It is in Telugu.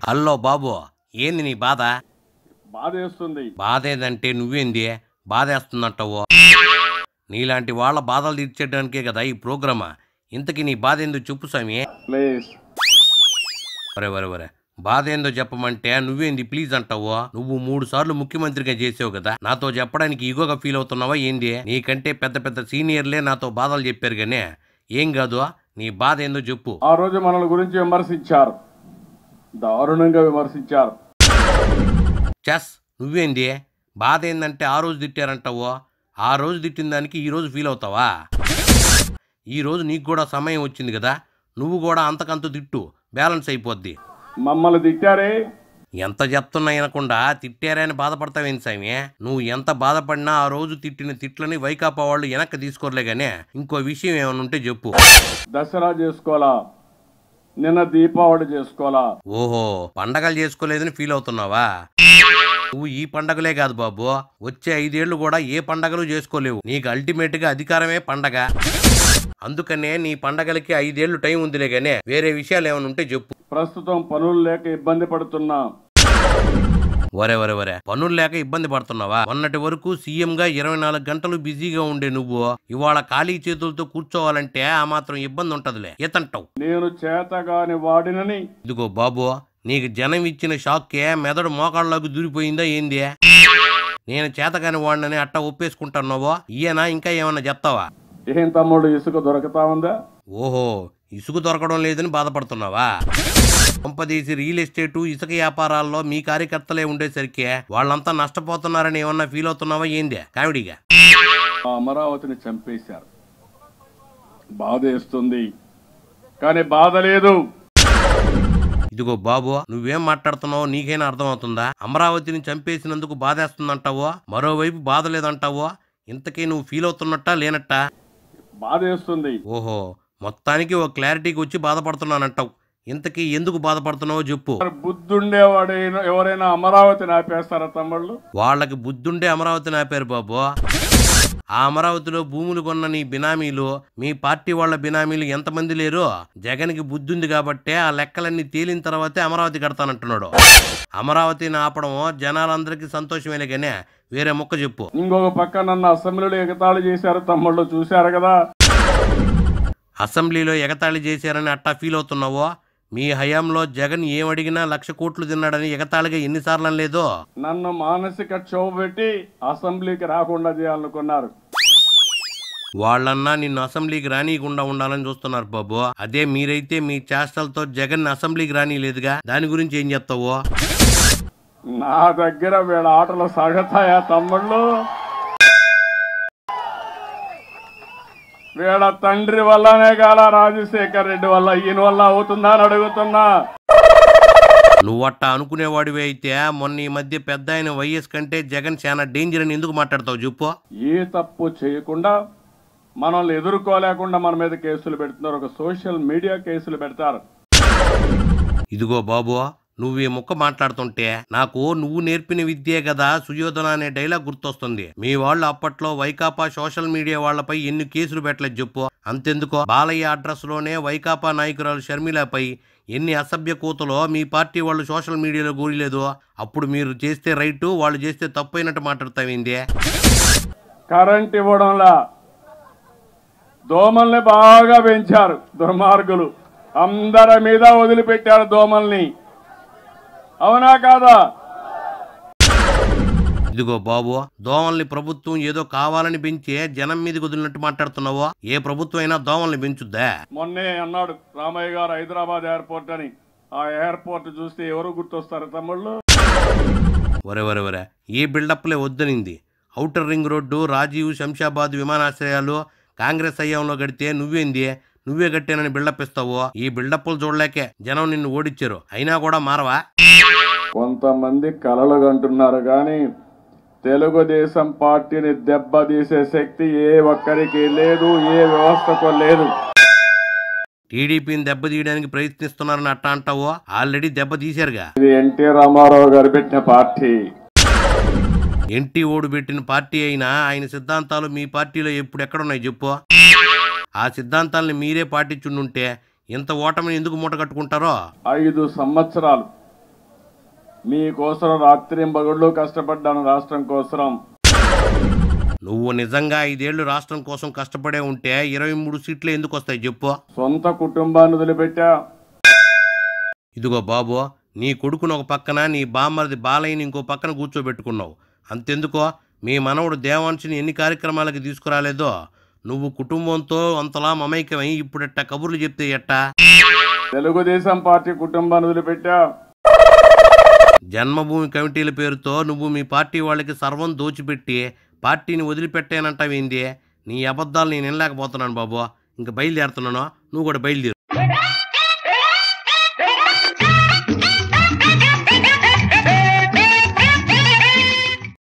హలో బాబు ఏంది నీ బాధ బాధేస్తుంది బాధ ఏదంటే నువ్వేంది బాధేస్తుందంటావు నీలాంటి వాళ్ళ బాధలు తీర్చేయడానికే కదా ఈ ప్రోగ్రామా ఇంతకీ నీ బాధ ఏందో చెప్పు స్వామి ప్లీజ్ వరే వరే వరే బాధ ఏందో చెప్పమంటే నువ్వేంది ప్లీజ్ అంటావు నువ్వు మూడు సార్లు ముఖ్యమంత్రిగా చేసావు కదా నాతో చెప్పడానికి ఈగోగా ఫీల్ అవుతున్నావా ఏంది నీకంటే పెద్ద పెద్ద సీనియర్లే నాతో బాధలు చెప్పారు గానే ఏం కాదు నీ బాధ ఏందో చెప్పు ఆ రోజు మనల గురించి విమర్శించారు దారుణంగా విమర్శించారు చెస్ నువ్వేంది బాధ ఏందంటే ఆ రోజు తిట్టారంటావు ఆ రోజు తిట్టిన దానికి ఈ రోజు ఫీల్ అవుతావా ఈ రోజు నీకు కూడా సమయం వచ్చింది కదా నువ్వు కూడా అంతకంత తిట్టు బ్యాలెన్స్ అయిపోద్ది మమ్మల్ని తిట్టారే ఎంత చెప్తున్నా వినకుండా తిట్టారే అని బాధపడతావేంటి సామి నువ్వు ఎంత బాధపడినా ఆ రోజు తిట్టిన తిట్లని వైకాపా వాళ్ళు వెనక్కి తీసుకోరలే గానీ ఇంకో విషయం ఏమైనా ఉంటే చెప్పు దసరా చేసుకోవాలా నిన్న దీపావళి చేసుకోవాలా ఓహో పండగలు చేసుకోలేదని ఫీల్ అవుతున్నావా నువ్వు ఈ పండగలే కాదు బాబు వచ్చే ఐదేళ్లు కూడా ఏ పండగలు చేసుకోలేవు నీకు అల్టిమేట్ గా అధికారమే పండగ అందుకనే నీ పండగలకి ఐదేళ్లు టైం ఉందిలే గానే వేరే విషయాలు ఏమైనా ఉంటే చెప్పు ప్రస్తుతం పనులు లేక ఇబ్బంది పడుతున్నా వరే వరే వరే పనులు లేక ఇబ్బంది పడుతున్నావా మొన్నటి వరకు సీఎం గా ఇరవై నాలుగు గంటలు బిజీగా ఉండే నువ్వు ఇవాళ ఖాళీ చేతులతో కూర్చోవాలంటే ఆ మాత్రం ఇబ్బంది ఉంటదిలే ఏతంటావు నేను చేతగాని వాడినని ఇదిగో బాబు నీకు జనం ఇచ్చిన షాక్కే మెదడు మోకాళ్ళలోకి దూరిపోయిందా ఏంది నేను చేతగాని వాడినని అట్ట ఒప్పేసుకుంటున్నావో ఈయన ఇంకా ఏమన్నా చెప్తావా ఏం తమ్ముడు ఇసుక దొరకతా ఉందా ఓహో ఇసుక దొరకడం లేదని బాధపడుతున్నావా పంపదీసి రియల్ ఎస్టేటు ఇసుక వ్యాపారాల్లో మీ కార్యకర్తలే ఉండేసరికి వాళ్ళంతా నష్టపోతున్నారని ఏమన్నా ఫీల్ అవుతున్నావా ఏంది కామెడీగా ఆ అమరావతిని చంపేశారు బాధేస్తుంది కానీ బాధ లేదు ఇదిగో బాబు నువ్వేం మాట్లాడుతున్నావో నీకైనా అర్థమవుతుందా అమరావతిని చంపేసినందుకు బాధేస్తుందంటావో మరోవైపు బాధ లేదంటావో ఇంతకీ నువ్వు ఫీల్ అవుతున్నట్టా లేనట్టా బాధేస్తుంది ఓహో మొత్తానికి ఓ క్లారిటీకి వచ్చి బాధపడుతున్నానంటావు ఇంతకీ ఎందుకు బాధపడుతున్నావో చెప్పు మరి బుద్ధుండేవాడైనా ఎవరైనా అమరావతిని ఆపేస్తారా తమ్ముళ్ళు వాళ్ళకి బుద్ధుండే అమరావతిని ఆపారు బాబు ఆ అమరావతిలో భూములు కొన్న నీ బినామీలు మీ పార్టీ వాళ్ళ బినామీలు ఎంతమంది లేరు జగన్కి బుద్ధుంది కాబట్టే ఆ లెక్కలన్నీ తేలిన తర్వాతే అమరావతి కడతానంటున్నాడు అమరావతిని ఆపడం జనాలందరికీ సంతోషమేలే కానీ వేరే మొక్క చెప్పు ఇంకొక పక్క నన్ను అసెంబ్లీలో ఎగతాళి చేశారు తమ్ముళ్ళు చూశారు కదా అసెంబ్లీలో ఎగతాళి చేశారని అట్టా ఫీల్ అవుతున్నావో మీ హయాంలో జగన్ ఏం అడిగినా లక్ష కోట్లు తిన్నాడని ఎగతాళిగా ఎన్నిసార్లు లేదో నన్ను మానసిక క్షోభ పెట్టి అసెంబ్లీకి రాకుండా చేయాలనుకున్నారు వాళ్ళన్నా నిన్ను అసెంబ్లీకి రానియకుండా ఉండాలని చూస్తున్నారు బాబు అదే మీరైతే మీ చేష్టలతో జగన్ అసెంబ్లీకి రానియలేదుగా దాని గురించి ఏం చెప్తావు నా దగ్గర వీళ్ళ ఆటలు సాగుతాయా తమ్ముళ్ళు వీళ్ళ తండ్రి వల్లనే కాల రాజశేఖర్ రెడ్డి వల్ల ఈయన వల్ల అవుతుందా అని అడుగుతున్నా నువ్వట్టా అనుకునేవాడివి అయితే మొన్న ఈ మధ్య పెద్ద ఆయన వైఎస్ కంటే జగన్ చాలా డేంజర్ అని ఎందుకు మాట్లాడతావు చెప్పు ఏ తప్పు చేయకుండా మనల్ని ఎదుర్కోలేకుండా మన మీద కేసులు పెడుతున్నారు ఒక సోషల్ మీడియా కేసులు పెడతారు ఇదిగో బాబు నువ్వు ఈ ముక్క మాట్లాడుతుంటే నాకు నువ్వు నేర్పిన విద్యే కదా సుయోధన అనే డైలాగ్ గుర్తొస్తుంది మీ వాళ్ళు అప్పట్లో వైకాపా సోషల్ మీడియా వాళ్ళపై ఎన్ని కేసులు పెట్టలేదు చెప్పు అంతెందుకో బాలయ్య అడ్రస్ లోనే వైకాపా నాయకురాలు షర్మిలపై ఎన్ని అసభ్య కూతలో మీ పార్టీ వాళ్ళు సోషల్ మీడియాలో గూడలేదు అప్పుడు మీరు చేస్తే రైటు వాళ్ళు చేస్తే తప్పు అయినట్టు మాట్లాడతావేంది కరెంట్ ఇవ్వడంలా దోమల్ని బాగా పెంచారు దుర్మార్గులు అందరి మీద వదిలిపెట్టారు దోమల్ని అవునా కాదా ఇదిగో బాబు దోమల్ని ప్రభుత్వం ఏదో కావాలని పెంచే జనం మీదకి వదిలినట్టు మాట్లాడుతున్నావో ఏ ప్రభుత్వం అయినా దోమల్ని పెంచుద్దా మొన్నే అన్నాడు రామయ్య గారు హైదరాబాద్ ఎయిర్పోర్ట్ అని ఆ ఎయిర్పోర్ట్ చూస్తే ఎవరు గుర్తొస్తారు తమ్ముళ్ళు ఒరే ఒరే ఒరే ఏ బిల్డప్లే వద్దనింది outer ring road Rajiv Shamshabad విమానాశ్రయాలు కాంగ్రెస్ హయాంలో గడితే నువ్వేంది నువ్వే కట్టానని బిల్డప్ ఇస్తావు ఈ బిల్డప్లు చూడలేకే జనం నిన్ను ఓడిచ్చారు అయినా కూడా మారవా కొంతమంది కలలు కంటున్నారు కానీ తెలుగుదేశం పార్టీని దెబ్బతీసే శక్తి ఏ ఒక్కరికి లేదు ఏ వ్యవస్థకు లేదు టీడీపీని దెబ్బతీయడానికి ప్రయత్నిస్తున్నారని అట్ట అంటావు ఆల్రెడీ దెబ్బ తీశారుగా ఇది ఎన్టీ రామారావు గారు పెట్టిన పార్టీ ఎన్టీ ఓడు పెట్టిన పార్టీ అయినా ఆయన సిద్ధాంతాలు మీ పార్టీలో ఎప్పుడు ఎక్కడున్నాయి చెప్పు ఆ సిద్ధాంతాలని మీరే పాటించుండుంటే ఇంత ఓటమిని ఎందుకు మూట కట్టుకుంటారో ఐదు సంవత్సరాలు మీకోసం రాత్రింబగళ్ళు కష్టపడ్డాను రాష్ట్రం కోసం నువ్వు నిజంగా ఐదేళ్లు రాష్ట్రం కోసం కష్టపడే ఉంటే ఇరవై మూడు సీట్లు ఎందుకు వస్తాయి చెప్పు సొంత కుటుంబాన్ని వదిలిపెట్టా ఇదిగో బాబు నీ కొడుకును ఒక పక్కన నీ బామ్మరిది బాలయ్యని ఇంకో పక్కన కూర్చోబెట్టుకున్నావు అంతెందుకో మీ మనవడు దేవాంశని ఎన్ని కార్యక్రమాలకి తీసుకురాలేదో నువ్వు కుటుంబంతో అంతలా మమైకమై ఇప్పుడెట్ట కబుర్లు చెప్తే ఎట్టా తెలుగుదేశం పార్టీ కుటుంబాన్ని వదిలిపెట్టా జన్మభూమి కమిటీల పేరుతో నువ్వు మీ పార్టీ వాళ్ళకి సర్వం దోచిపెట్టి పార్టీని వదిలిపెట్టానంటావేంది నీ అబద్ధాలు నేను వినలేకపోతున్నాను బాబు ఇంక బయలుదేరుతున్నాను నువ్వు కూడా బయలుదేరు